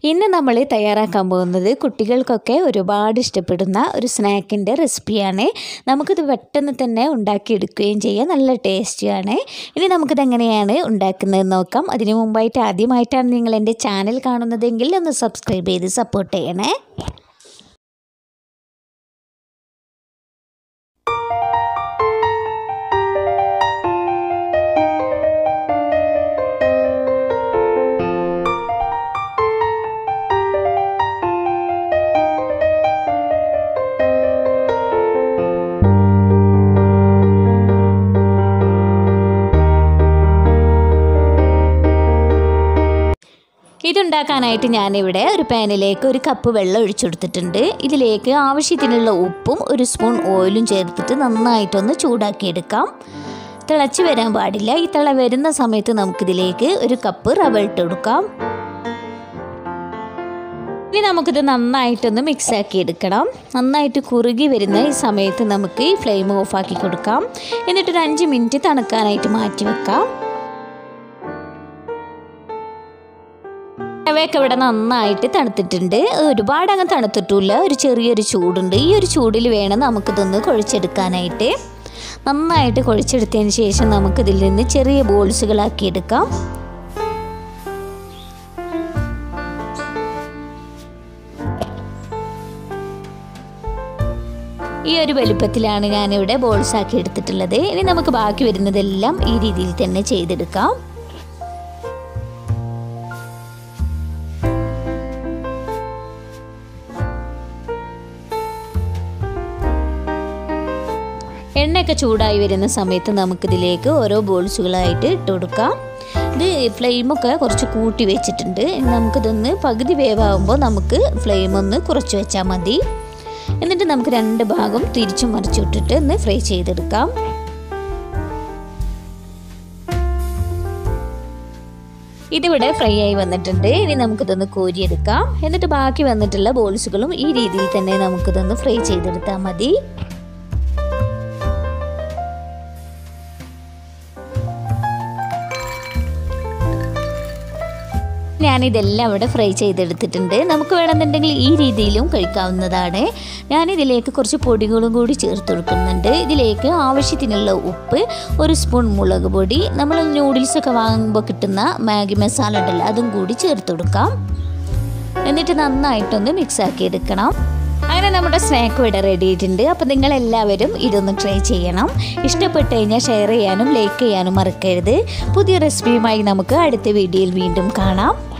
ഇന്ന് നമ്മൾ തയ്യാറാക്കാൻ പോകുന്നത് കുട്ടികൾക്കൊക്കെ ഒരുപാട് ഇഷ്ടപ്പെടുന്ന ഒരു സ്നാക്കിൻ്റെ റെസിപ്പിയാണ് നമുക്കിത് പെട്ടെന്ന് തന്നെ ഉണ്ടാക്കിയെടുക്കുകയും ചെയ്യാം നല്ല ടേസ്റ്റിയാണ് ഇനി നമുക്കിത് എങ്ങനെയാണ് ഉണ്ടാക്കുന്നത് നോക്കാം അതിനു മുമ്പായിട്ട് ആദ്യമായിട്ടാണ് നിങ്ങൾ എൻ്റെ ചാനൽ കാണുന്നതെങ്കിൽ ഒന്ന് സബ്സ്ക്രൈബ് ചെയ്ത് സപ്പോർട്ട് ചെയ്യണേ ഇതുണ്ടാക്കാനായിട്ട് ഞാനിവിടെ ഒരു പാനിലേക്ക് ഒരു കപ്പ് വെള്ളം ഒഴിച്ചെടുത്തിട്ടുണ്ട് ഇതിലേക്ക് ആവശ്യത്തിനുള്ള ഉപ്പും ഒരു സ്പൂൺ ഓയിലും ചേർത്തിട്ട് നന്നായിട്ടൊന്ന് ചൂടാക്കിയെടുക്കാം തിളച്ച് വരാൻ പാടില്ല ഈ തിള വരുന്ന സമയത്ത് നമുക്കിതിലേക്ക് ഒരു കപ്പ് റവ ഇട്ട് കൊടുക്കാം ഇനി നമുക്കിത് നന്നായിട്ടൊന്ന് മിക്സ് ആക്കി എടുക്കണം നന്നായിട്ട് കുറുകി വരുന്ന ഈ സമയത്ത് നമുക്ക് ഈ ഫ്ലെയിം ഓഫാക്കി കൊടുക്കാം എന്നിട്ടൊരു അഞ്ച് മിനിറ്റ് തണുക്കാനായിട്ട് മാറ്റി വെക്കാം റവയൊക്കെ ഇവിടെ നന്നായിട്ട് തണുത്തിട്ടുണ്ട് ഒരുപാട് അങ്ങ് തണുത്തിട്ടില്ല ഒരു ചെറിയൊരു ചൂടുണ്ട് ഈ ഒരു ചൂടിൽ വേണം നമുക്കിതൊന്ന് കുഴച്ചെടുക്കാനായിട്ട് നന്നായിട്ട് കുഴച്ചെടുത്തതിന് ശേഷം നമുക്കിതിൽ നിന്ന് ചെറിയ ബോൾസുകളാക്കി എടുക്കാം ഈ ഒരു വലുപ്പത്തിലാണ് ഞാനിവിടെ ബോൾസ് ആക്കി എടുത്തിട്ടുള്ളത് ഇനി നമുക്ക് ബാക്കി വരുന്നതെല്ലാം ഈ രീതിയിൽ തന്നെ ചെയ്തെടുക്കാം എണ്ണയൊക്കെ ചൂടായി വരുന്ന സമയത്ത് നമുക്കിതിലേക്ക് ഓരോ ബോൾസുകളായിട്ട് ഇട്ട് കൊടുക്കാം ഇത് ഫ്ലെയിമൊക്കെ കുറച്ച് കൂട്ടി വെച്ചിട്ടുണ്ട് നമുക്കിതൊന്ന് പകുതി വേവാകുമ്പോൾ നമുക്ക് ഫ്ലെയിം ഒന്ന് കുറച്ച് വെച്ചാൽ മതി എന്നിട്ട് നമുക്ക് രണ്ട് ഭാഗം തിരിച്ചു മറിച്ചിട്ടിട്ട് ഒന്ന് ഫ്രൈ ചെയ്തെടുക്കാം ഇതിവിടെ ഫ്രൈ ആയി വന്നിട്ടുണ്ട് ഇനി നമുക്കിതൊന്ന് കോരിയെടുക്കാം എന്നിട്ട് ബാക്കി വന്നിട്ടുള്ള ബോൾസുകളും ഈ രീതിയിൽ തന്നെ നമുക്കിതൊന്ന് ഫ്രൈ ചെയ്തെടുത്താൽ മതി ഞാനിതെല്ലാം ഇവിടെ ഫ്രൈ ചെയ്തെടുത്തിട്ടുണ്ട് നമുക്ക് വേണമെന്നുണ്ടെങ്കിൽ ഈ രീതിയിലും കഴിക്കാവുന്നതാണ് ഞാനിതിലേക്ക് കുറച്ച് പൊടികളും കൂടി ചേർത്ത് കൊടുക്കുന്നുണ്ട് ഇതിലേക്ക് ആവശ്യത്തിനുള്ള ഉപ്പ് ഒരു സ്പൂൺ മുളക് പൊടി നമ്മൾ നൂഡിൽസൊക്കെ വാങ്ങുമ്പോൾ കിട്ടുന്ന മാഗി മസാല ഉണ്ടല്ലോ അതും കൂടി ചേർത്ത് കൊടുക്കാം എന്നിട്ട് നന്നായിട്ടൊന്ന് മിക്സ് ആക്കി എടുക്കണം അങ്ങനെ നമ്മുടെ സ്നാക്ക് ഇവിടെ റെഡി ആയിട്ടുണ്ട് അപ്പോൾ നിങ്ങൾ എല്ലാവരും ഇതൊന്ന് ട്രൈ ചെയ്യണം ഇഷ്ടപ്പെട്ട് കഴിഞ്ഞാൽ ഷെയർ ചെയ്യാനും ലൈക്ക് ചെയ്യാനും മറക്കരുത് പുതിയ റെസിപ്പിയുമായി നമുക്ക് അടുത്ത വീഡിയോയിൽ വീണ്ടും കാണാം